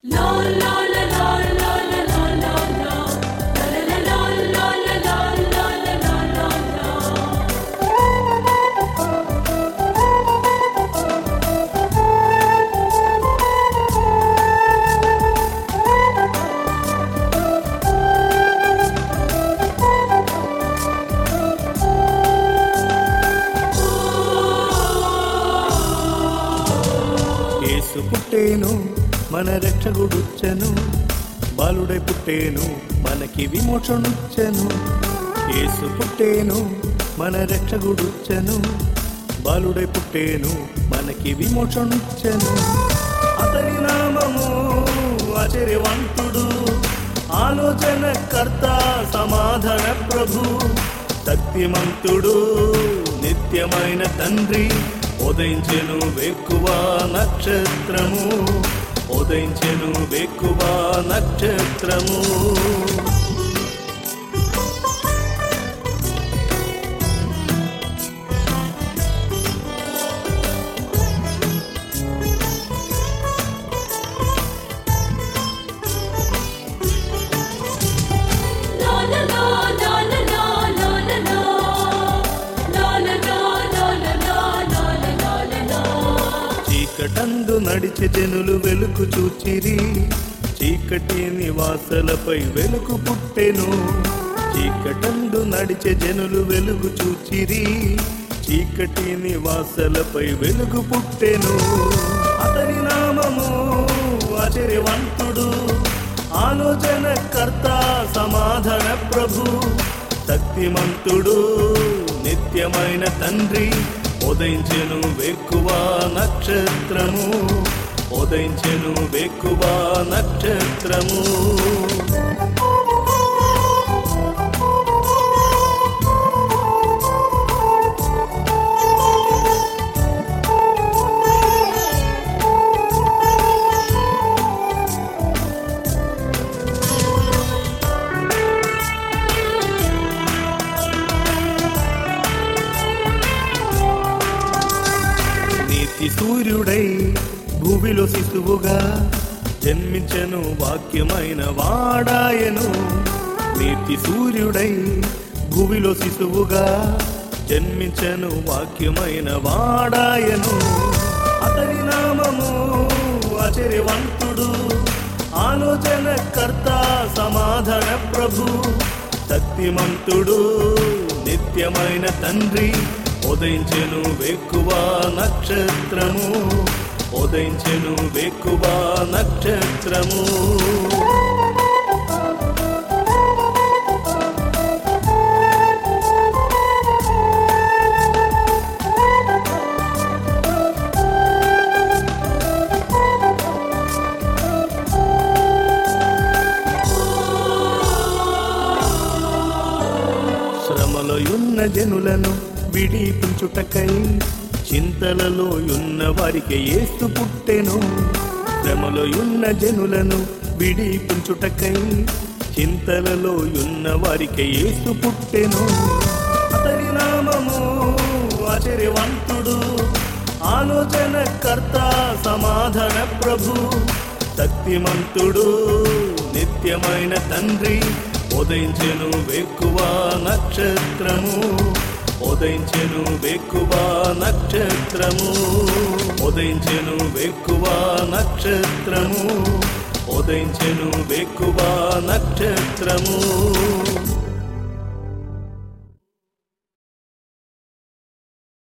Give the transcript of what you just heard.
యేసు పుట్టేను మన రక్షకుడుచ్చను బాలుడై పుట్టేను మనకి విమోచనుచ్చను యేసు పుట్టేను మన రక్షకుడుచ్చను బాలుడై పుట్టేను మనకి విమోచనుచ్చను అతని నామము ఆశ్చర్యవంతుడు ఆలోచన కర్త సమాధాన ప్రభు శక్తిమంతుడు నిత్యమైన తండ్రి ఉదయించెను వేకువ నక్షత్రము ఉదయించెను వేకువ నక్షత్రము చీకటందు నడిచి జనులు వెలుగు చూచిరి చీకటి నివాసలపై వెలుగు పుట్టెను చీకటందు నడిచే జనులు వెలుగు చూచిరి చీకటి నివాసలపై వెలుగు పుట్టెను అతని నామము ఆశ్చర్యవంతుడు ఆలోచన కర్త సమాధాన ప్రభు శక్తిమంతుడు నిత్యమైన తండ్రి ఉదయించెను వేకువ నక్షత్రము ఉదయించెను వేకువ నక్షత్రము నీతి సూర్యుడై భూమిలో శిశువుగా జన్మించను వాక్యమైన వాడాయను నీతి సూర్యుడై భూమిలో శిశువుగా జన్మించను వాక్యమైన వాడాయను అతని నామము ఆశ్చర్యవంతుడు ఆలోచన కర్త సమాధాన ప్రభు శక్తిమంతుడు నిత్యమైన తండ్రి ఉదయించెను వేకువ నక్షత్రము ఉదయించెను వేకువ నక్షత్రము శ్రమలో ఉన్న జనులను విడిపించుటకై చింతలలో ఉన్న వారికి ఏస్తు పుట్టెను శ్రమలో ఉన్న జనులను విడిపించుటకై చింతలలో ఉన్న వారికి ఏస్తు పుట్టెను అతని నామము ఆశ్చర్యవంతుడు ఆలోచన కర్త సమాధాన ప్రభు శక్తిమంతుడు నిత్యమైన తండ్రి ఉదయించెను వేకువ నక్షత్రము ఉదయించెను వేకువ నక్షత్రము ఉదయించెను వేకువ నక్షత్రము ఉదయించెను వేకువ నక్షత్రము